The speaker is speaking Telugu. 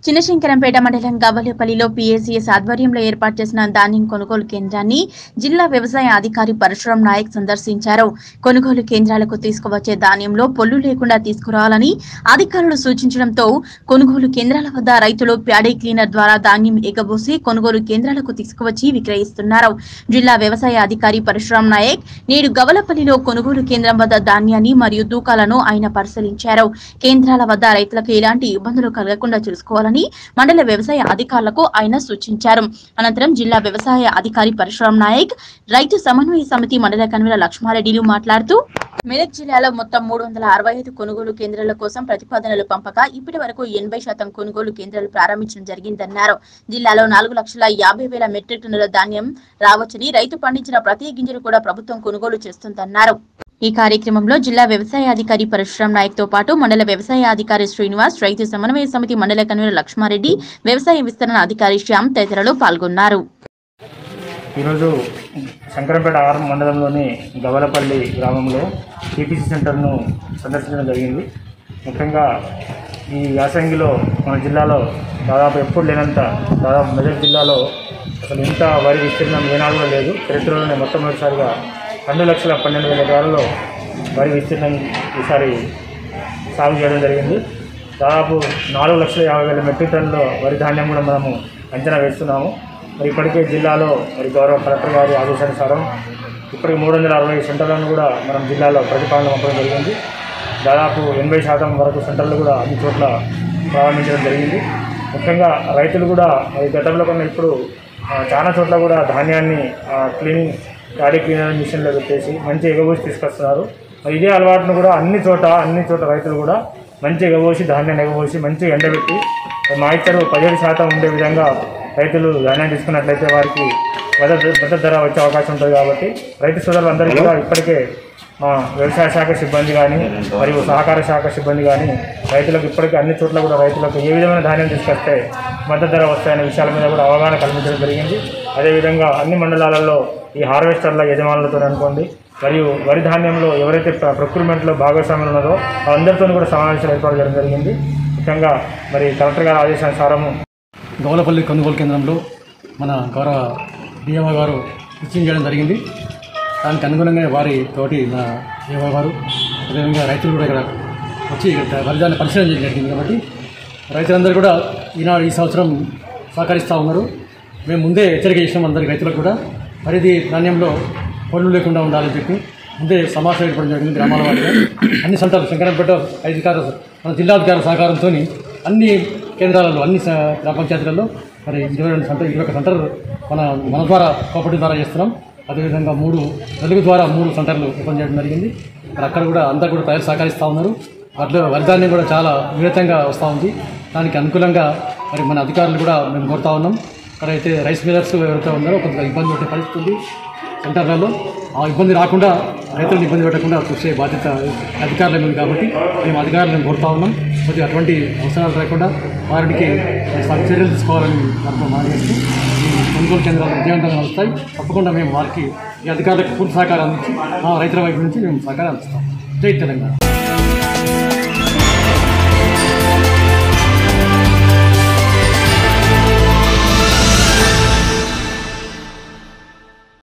చిన్నశంకరంపేట మండలం గవ్వలేపల్లిలో పీఏసీఎస్ ఆధ్వర్యంలో ఏర్పాటు చేసిన ధాన్యం కొనుగోలు కేంద్రాన్ని జిల్లా వ్యవసాయ అధికారి పరశురాం నాయక్ సందర్శించారు కొనుగోలు కేంద్రాలకు తీసుకువచ్చే ధాన్యంలో పొల్లు లేకుండా తీసుకురావాలని అధికారులు సూచించడంతో కొనుగోలు కేంద్రాల వద్ద రైతులు ప్యాడీ క్లీనర్ ద్వారా ధాన్యం ఎగబోసి కొనుగోలు కేంద్రాలకు తీసుకువచ్చి విక్రయిస్తున్నారు జిల్లా వ్యవసాయ అధికారి పరశురాం నాయక్ నేడు గవలపల్లిలో కొనుగోలు కేంద్రం వద్ద ధాన్యాన్ని మరియు తూకాలను ఆయన పరిశీలించారు కేంద్రాల వద్ద రైతులకు ఎలాంటి ఇబ్బందులు కలగకుండా చూసుకోవాలని మండల వ్యవసాయ అధికారులకు ఆయన సూచించారు అనంతరం జిల్లా వ్యవసాయ అధికారి పరశురాం నాయక్ రైతు సమన్వయ సమితి మండల కన్వీనర్ లక్ష్మారెడ్డిలు మాట్లాడుతూ మెదక్ జిల్లాలో మొత్తం మూడు వందల అరవై ఐదు కొనుగోలు కేంద్రాల కోసం ప్రతిపాదనలు పంపగా ఇప్పటి వరకు ఎనభై శాతం కొనుగోలు కేంద్రాలు ప్రారంభించడం జరిగిందన్నారు జిల్లాలో నాలుగు లక్షల యాభై వేల మెట్రిక్ టన్నుల ధాన్యం రావచ్చని రైతు పండించిన ప్రతి గింజలు కూడా ప్రభుత్వం కొనుగోలు చేస్తుందన్నారు ఈ కార్యక్రమంలో జిల్లా వ్యవసాయ అధికారి పరశురాం నాయక్ తో పాటు మండల వ్యవసాయ అధికారి శ్రీనివాస్ రైతు సమన్వయ సమితి మండల కన్వీనర్ లక్ష్మారెడ్డి వ్యవసాయ విస్తరణ అధికారి శ్యామ్ తదితరులు పాల్గొన్నారు ఈరోజు శంకరంపేట ఆర్ మండలంలోని గవలపల్లి గ్రామంలో టీపీసీ సెంటర్ను సందర్శించడం జరిగింది ముఖ్యంగా ఈ యాసంగిలో మన జిల్లాలో దాదాపు ఎప్పుడు లేనంత దాదాపు మెదక్ జిల్లాలో అసలు ఇంత వరి విస్తీర్ణం ఏనాడు కూడా లేదు చరిత్రలోనే మొట్టమొదటిసారిగా రెండు లక్షల పన్నెండు వేల ఎకరాలలో వరి విస్తీర్ణం ఈసారి సాగు చేయడం జరిగింది దాదాపు నాలుగు లక్షల యాభై వేల మెట్రిక్ టన్నుల వరి ధాన్యం కూడా మనము అంచనా వేస్తున్నాము మరి ఇప్పటికే జిల్లాలో మరి గౌరవ కలెక్టర్ గారి ఆదేశానుసారం ఇప్పటికి మూడు వందల అరవై సెంటర్లను కూడా మనం జిల్లాలో ప్రతిపాదన పంపడం జరిగింది దాదాపు ఎనభై శాతం వరకు సెంటర్లు కూడా అన్ని చోట్ల ప్రారంభించడం జరిగింది ముఖ్యంగా రైతులు కూడా మరి గతంలో కన్నా ఇప్పుడు ఆ, చాలా చోట్ల కూడా ధాన్యాన్ని ఆ, క్లీనింగ్ గాడి క్లీనర్ మిషన్లో పెట్టేసి మంచి ఎగబోసి తీసుకొస్తున్నారు మరి ఇదే అలవాటును కూడా అన్ని చోట అన్ని చోట రైతులు కూడా మంచి ఎగబోసి ధాన్యాన్ని ఎగబోసి మంచిగా ఎండబెట్టి మాయిచరు పదిహేడు శాతం ఉండే విధంగా రైతులు ధాన్యం తీసుకున్నట్లయితే వారికి మద్దతు మద్దతు ధర వచ్చే అవకాశం ఉంటుంది కాబట్టి రైతు సోదరులందరికీ కూడా ఇప్పటికే మా వ్యవసాయ శాఖ సిబ్బంది కానీ మరియు సహకార శాఖ సిబ్బంది కానీ రైతులకు ఇప్పటికీ అన్ని చోట్ల కూడా రైతులకు ఏ విధమైన ధాన్యం తీసుకొస్తే మద్దతు ధర వస్తాయనే విషయాల మీద కూడా అవగాహన కల్పించడం జరిగింది అదేవిధంగా అన్ని మండలాలలో ఈ హార్వెస్టర్ల యజమానులతో అనుకోండి మరియు వరి ధాన్యంలో ఎవరైతే ప్ర- ప్రొక్యూర్మెంట్లో భాగస్వాములు ఉన్నారో వాళ్ళందరితో కూడా సమావేశాలు ఏర్పాటు చేయడం జరిగింది ముఖ్యంగా మరి కలెక్టర్ గారి ఆదేశానుసారము గౌలపల్లి కొనుగోలు కేంద్రంలో మన గౌరవ డిఎంఓ గారు నిశ్చయం చేయడం జరిగింది దానికి అనుగుణంగా వారి తోటి మన డిఎంఓ గారు అదేవిధంగా రైతులు కూడా ఇక్కడ వచ్చి ఇక్కడ వరిదాన్ని పరిశీలన చేయడం జరిగింది కాబట్టి రైతులందరూ కూడా ఈనాడు ఈ సంవత్సరం సహకరిస్తూ ఉన్నారు మేము ముందే హెచ్చరిక చేసినాం అందరికి రైతులకు కూడా వరిది ధాన్యంలో పొల్లు లేకుండా ఉండాలని చెప్పి ముందే సమావేశం ఏర్పడడం జరిగింది గ్రామాల వారిగా అన్ని సంస్థలు శంకరంపేట అధికార మన జిల్లాధికారుల సహకారంతో అన్ని కేంద్రాలలో అన్ని స- గ్రామ పంచాయతీలలో మరి ఇరవై రెండు సెంటర్ ఇరవై ఒక సెంటర్ మన మన ద్వారా కోఆపరేటివ్ ద్వారా చేస్తున్నాం అదేవిధంగా మూడు తెలుగు ద్వారా మూడు సెంటర్లు ఓపెన్ చేయడం జరిగింది మరి అక్కడ కూడా అందరు కూడా తయారు సహకరిస్తూ ఉన్నారు వాటిలో వరిధాన్యం కూడా చాలా వినూతంగా వస్తూ ఉంది దానికి అనుకూలంగా మరి మన అధికారులు కూడా మేము కోరుతా ఉన్నాం అక్కడైతే రైస్ మిల్లర్స్ ఎవరైతే ఉన్నారో కొంత ఇబ్బంది పెట్టే పరిస్థితి ఉంది సెంటర్లలో ఆ ఇబ్బంది రాకుండా రైతులను ఇబ్బంది పెట్టకుండా చూసే బాధ్యత అధికారుల మీద కాబట్టి మేము అధికారులను కోరుతా ఉన్నాం కొద్దిగా అటువంటి అవసరాలు రాకుండా వారికి తగు చర్యలు తీసుకోవాలని మనకు మానేస్తూ ఈ కొనుగోలు కేంద్రాలు విజయవంతంగా వస్తాయి తప్పకుండా మేము వారికి ఈ అధికారులకు పూర్తి సహకారం అందించి మా రైతుల వైపు నుంచి మేము సహకారం అందిస్తాం జై తెలంగాణ